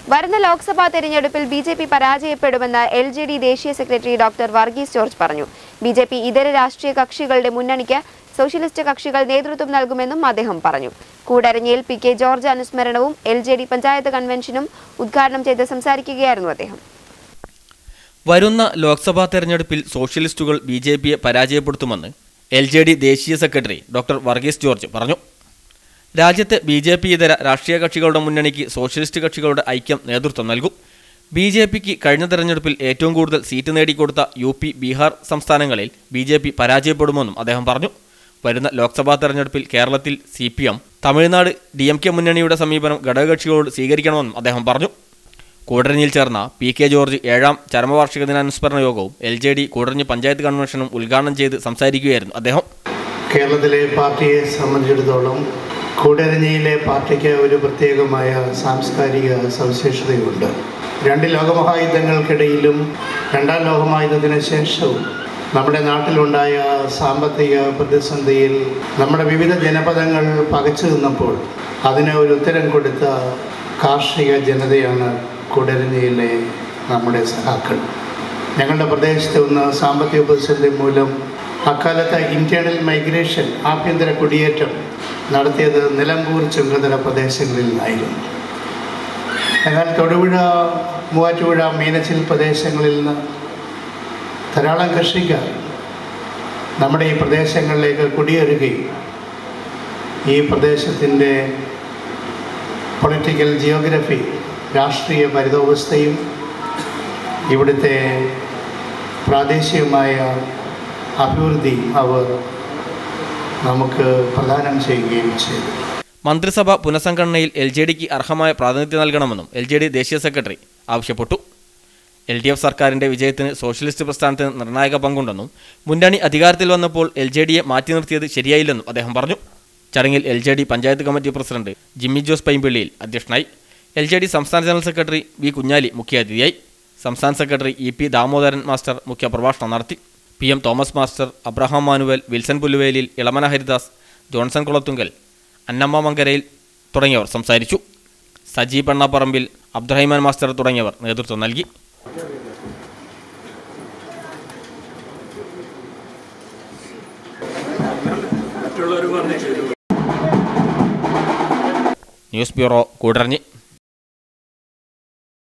വരുന്ന ലോക്സഭാ തെരഞ്ഞെടുപ്പിൽ B J P പരാജയപ്പെടുമെന്ന് എൽ ജെ ഡി ദേശീയ സെക്രട്ടറി ഡോക്ടർ വർഗീസ് ജോർജ് പറഞ്ഞു ബി ജെ പി ഇതര രാഷ്ട്രീയ കക്ഷികളുടെ മുന്നണിക്ക് സോഷ്യലിസ്റ്റ് കക്ഷികൾ നേതൃത്വം നൽകുമെന്നും അദ്ദേഹം പറഞ്ഞു കൂടരഞ്ഞിയിൽ പി കെ ജോർജ് അനുസ്മരണവും എൽ ജെ ഡി പഞ്ചായത്ത് കൺവെൻഷനും ഉദ്ഘാടനം ചെയ്ത് സംസാരിക്കുകയായിരുന്നു അദ്ദേഹം വരുന്ന ലോക്സഭാ തെരഞ്ഞെടുപ്പിൽ സോഷ്യലിസ്റ്റുകൾ ബി ജെ പിയെ പരാജയപ്പെടുത്തുമെന്ന് എൽ ജെ ഡി ദേശീയ സെക്രട്ടറി ഡോക്ടർ വർഗീസ് ജോർജ് പറഞ്ഞു രാജ്യത്തെ ബി ജെ പി ഇതര രാഷ്ട്രീയ കക്ഷികളുടെ മുന്നണിക്ക് സോഷ്യലിസ്റ്റ് കക്ഷികളുടെ ഐക്യം നേതൃത്വം നൽകും ബി ജെ പിക്ക് കഴിഞ്ഞ തെരഞ്ഞെടുപ്പിൽ ഏറ്റവും കൂടുതൽ സീറ്റ് നേടിക്കൊടുത്ത യു പി ബീഹാർ സംസ്ഥാനങ്ങളിൽ ബി ജെ പി പരാജയപ്പെടുമെന്നും അദ്ദേഹം പറഞ്ഞു വരുന്ന ലോക്സഭാ തെരഞ്ഞെടുപ്പിൽ കേരളത്തിൽ C P M Tamil Nadu D M K മുന്നണിയുടെ സമീപനം ഘടകകക്ഷികളോട് സ്വീകരിക്കണമെന്നും അദ്ദേഹം പറഞ്ഞു കൂടരഞ്ഞിൽ ചേർന്ന പി കെ ജോർജ് ഏഴാം ചരമവാർഷിക ദിനാനുസ്മരണ യോഗവും L J D Koodaranji panchayat കൺവെൻഷനും ഉദ്ഘാടനം ചെയ്ത് സംസാരിക്കുകയായിരുന്നു അദ്ദേഹം കേരളത്തിലെ പാർട്ടിയെ സംബന്ധിച്ചിടത്തോളം കൂടരഞ്ഞിയിലെ പാർട്ടിക്ക് ഒരു പ്രത്യേകമായ സാംസ്കാരിക സവിശേഷതയുണ്ട് രണ്ട് ലോകമഹായുദ്ധങ്ങൾക്കിടയിലും രണ്ടാം ലോകമഹായുദ്ധത്തിന് ശേഷവും നമ്മുടെ നാട്ടിലുണ്ടായ സാമ്പത്തിക പ്രതിസന്ധിയിൽ നമ്മുടെ വിവിധ ജനപദങ്ങൾ പകച്ചു നിന്നപ്പോൾ അതിന് ഒരു ഉത്തരം കൊടുത്ത കാർഷിക ജനതയാണ് കൂടരഞ്ഞിയിലെ നമ്മുടെ സഹാക്കൾ ഞങ്ങളുടെ പ്രദേശത്ത് നിന്ന് സാമ്പത്തിക പ്രതിസന്ധി മൂലം അക്കാലത്ത് ഇന്റേണൽ മൈഗ്രേഷൻ ആഭ്യന്തര കുടിയേറ്റം നടത്തിയത് നിലമ്പൂർ ചുങ്കതര പ്രദേശങ്ങളിൽ നിന്നായിരുന്നു എന്നാൽ തൊടുപുഴ മൂവാറ്റുപുഴ മീനച്ചിൽ പ്രദേശങ്ങളിൽ നിന്ന് ധാരാളം കൃഷിക്കാർ നമ്മുടെ ഈ പ്രദേശങ്ങളിലേക്ക് കുടിയേറുകയും ഈ പ്രദേശത്തിൻ്റെ പൊളിറ്റിക്കൽ ജിയോഗ്രഫി രാഷ്ട്രീയ പരിതോവസ്ഥയും ഇവിടുത്തെ പ്രാദേശികമായ അഭിവൃദ്ധി അവർ നമുക്ക് പ്രദാനം ചെയ്യുകയും ചെയ്തു മന്ത്രിസഭ പുനഃസംഘടനയിൽ എൽ ജെ ഡിക്ക് അർഹമായ പ്രാതിനിധ്യം നൽകണമെന്നും എൽ ജെ ഡി ദേശീയ സെക്രട്ടറി ആവശ്യപ്പെട്ടു എൽ ഡി എഫ് സർക്കാരിന്റെ വിജയത്തിന് സോഷ്യലിസ്റ്റ് പ്രസ്ഥാനത്തിന് നിർണായക പങ്കുണ്ടെന്നും മുന്നണി അധികാരത്തിൽ വന്നപ്പോൾ എൽ ജെ ഡിയെ മാറ്റി നിർത്തിയത് ശരിയായില്ലെന്നും അദ്ദേഹം പറഞ്ഞു ചടങ്ങിൽ L J D panchayat committee president Jimmy Jose Paimpilliyil അധ്യക്ഷനായി എൽ ജെ ഡി സംസ്ഥാന ജനറൽ സെക്രട്ടറി വി കുഞ്ഞാലി മുഖ്യാതിഥിയായി സംസ്ഥാന secretary E P Damodaran master മുഖ്യപ്രഭാഷണം നടത്തി P M Thomas master Abraham Manuel Wilson Pulluvelil Elamana Haridas Johnson Kulathunkal Annamma Mankarayil തുടങ്ങിയവർ സംസാരിച്ചു സജി പെണ്ണപ്പറമ്പിൽ അബ്ദുറഹിമാൻ മാസ്റ്റർ തുടങ്ങിയവർ നേതൃത്വം നൽകി ന്യൂസ് ബ്യൂറോ കൂടരഞ്ഞി